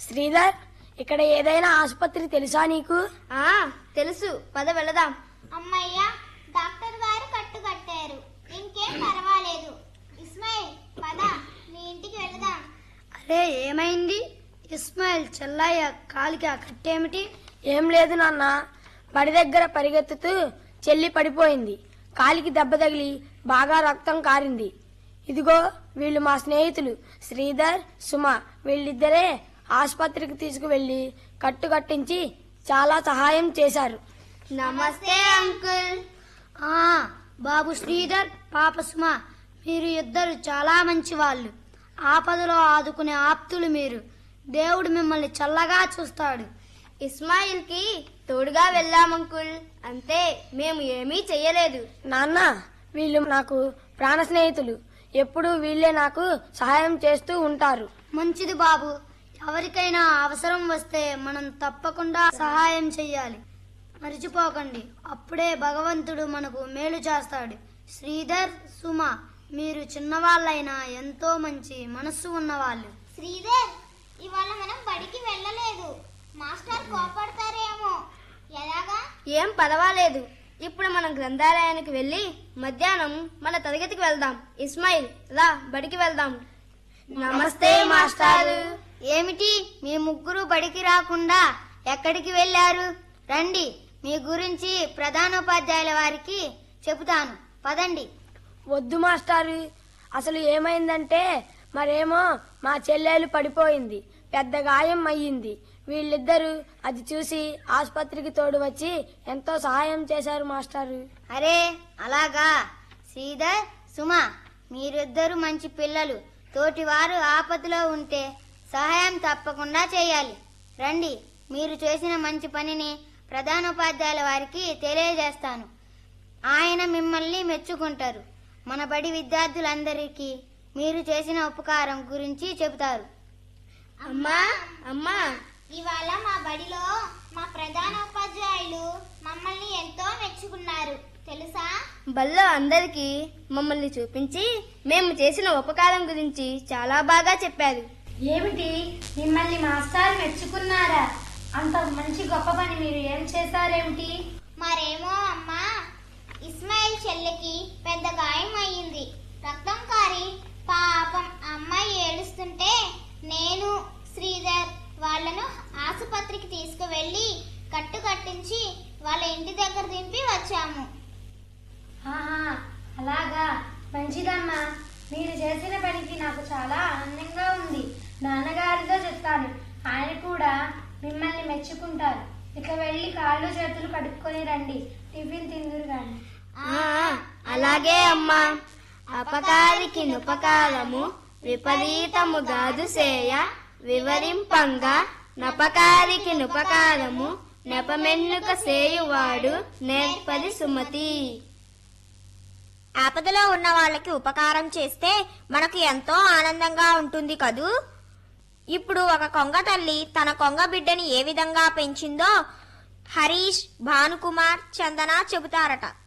శ్రీధర్ ఇక్కడ ఏదైనా ఆసుపత్రి తెలుసా నీకు ఆ తెలుసు పద వెళదాం అమ్మయ్య డాక్టర్ గారు కట్టు కట్టారు ఇంకేం పర్వాలేదు ఇస్మాయిల్ పద నీ ఇంటికి వెళదాం అరే ఏమైంది ఇస్మాయిల్ చెల్లయ్య కాలికి ఆ కట్టేమిటి ఏం లేదు నాన్న బడి దగ్గర పరిగెత్తుతూ చెల్లి పడిపోయింది కాలికి దెబ్బ తగిలి బాగా రక్తం కారింది ఇదిగో వీళ్ళు మా స్నేహితులు శ్రీధర్ సుమ వీళ్ళిద్దరే ఆసుపత్రికి తీసుకువెళ్లి కట్టు కట్టించి చాలా సహాయం చేశారు నమస్తే అంకుల్ ఆ బాబు శ్రీధర్ పాప సుమ మీరు ఇద్దరు చాలా మంచి వాళ్ళు ఆపదలో ఆదుకునే ఆప్తులు మీరు దేవుడు మిమ్మల్ని చల్లగా చూస్తాడు ఇస్మాయిల్ కి తోడుగా వెళ్ళాం అంకుల్ అంతే మేము ఏమీ చెయ్యలేదు నాన్న వీళ్ళు నాకు ప్రాణ స్నేహితులు ఎప్పుడూ వీళ్ళే నాకు సహాయం చేస్తూ ఉంటారు మంచిది బాబు ఎవరికైనా అవసరం వస్తే మనం తప్పకుండా సహాయం చెయ్యాలి మర్చిపోకండి అప్పుడే భగవంతుడు మనకు మేలు చేస్తాడు శ్రీధర్ సుమ మీరు చిన్నవాళ్ళైనా ఎంతో మంచి మనస్సు ఉన్నవాళ్ళు శ్రీధర్ ఇవాళ మనం బడికి వెళ్ళలేదు మాస్టర్ కోపడతారేమో ఎలాగా ఏం పర్వాలేదు ఇప్పుడు మనం గ్రంథాలయానికి వెళ్ళి మధ్యాహ్నం మన తరగతికి వెళ్దాం ఇస్మాయిల్ రా బడికి వెళ్దాం నమస్తే మాస్టారు ఏమిటి మీ ముగ్గురు బడికి రాకుండా ఎక్కడికి వెళ్ళారు రండి మీ గురించి ప్రధానోపాధ్యాయుల వారికి చెబుతాను పదండి వద్దు మాస్టారు అసలు ఏమైందంటే మరేమో మా చెల్లెలు పడిపోయింది పెద్ద గాయం అయ్యింది వీళ్ళిద్దరూ అది చూసి ఆసుపత్రికి తోడు వచ్చి ఎంతో సహాయం చేశారు మాస్టారు అరే అలాగా శ్రీధర్ సుమ మీరిద్దరు మంచి పిల్లలు తోటివారు ఆపదలో ఉంటే సహాయం తప్పకుండా చేయాలి రండి మీరు చేసిన మంచి పనిని ప్రధానోపాధ్యాయుల వారికి తెలియజేస్తాను ఆయన మిమ్మల్ని మెచ్చుకుంటారు మన బడి విద్యార్థులందరికీ మీరు చేసిన ఉపకారం గురించి చెబుతారు అమ్మా అమ్మా ఇవాళ మా బడిలో మా ప్రధాన ఉపాధ్యాయులు మమ్మల్ని ఎంతో మెచ్చుకున్నారు తెలుసా బల్లో అందరికీ మమ్మల్ని చూపించి మేము చేసిన ఉపకారం గురించి చాలా బాగా చెప్పారు ఏమిటి మిమ్మల్ని మాస్టర్ మెచ్చుకున్నారా అంత మంచి గొప్ప పని మీరు ఏం చేశారేమిటి మరేమో అమ్మా ఇస్మాయిల్ చెల్లికి పెద్ద గాయం అయ్యింది రక్తం కారి పాపం అమ్మాయి ఏడుస్తుంటే నేను శ్రీధర్ వాళ్ళను ఆసుపత్రికి తీసుకువెళ్ళి కట్టు కట్టించి వాళ్ళ ఇంటి దగ్గర దింపి వచ్చాము ఆహా, అలాగా మంచిదమ్మా మీరు చేసిన పనికి నాకు చాలా ఆనందంగా ఉంది నాన్నగారితో చెప్తాను ఆయన కూడా మిమ్మల్ని మెచ్చుకుంటారు ఇక వెళ్ళి కాళ్ళు చేతులు కడుక్కొని రండి టిఫిన్ తిందురు గాని ఆ, అలాగే అమ్మా అపకారికి నుపకారము విపరీతముగాదు సేయ వివరింపంగా నపకారికి నుపకారము నెపమెన్నుక సేయువాడు నేర్పది సుమతి ఆపదలో ఉన్న వాళ్ళకి ఉపకారం చేస్తే మనకు ఎంతో ఆనందంగా ఉంటుంది కదూ ఇప్పుడు ఒక కొంగ తల్లి తన కొంగ బిడ్డని ఏ విధంగా పెంచిందో హరీష్ భానుకుమార్ చందన చెబుతారట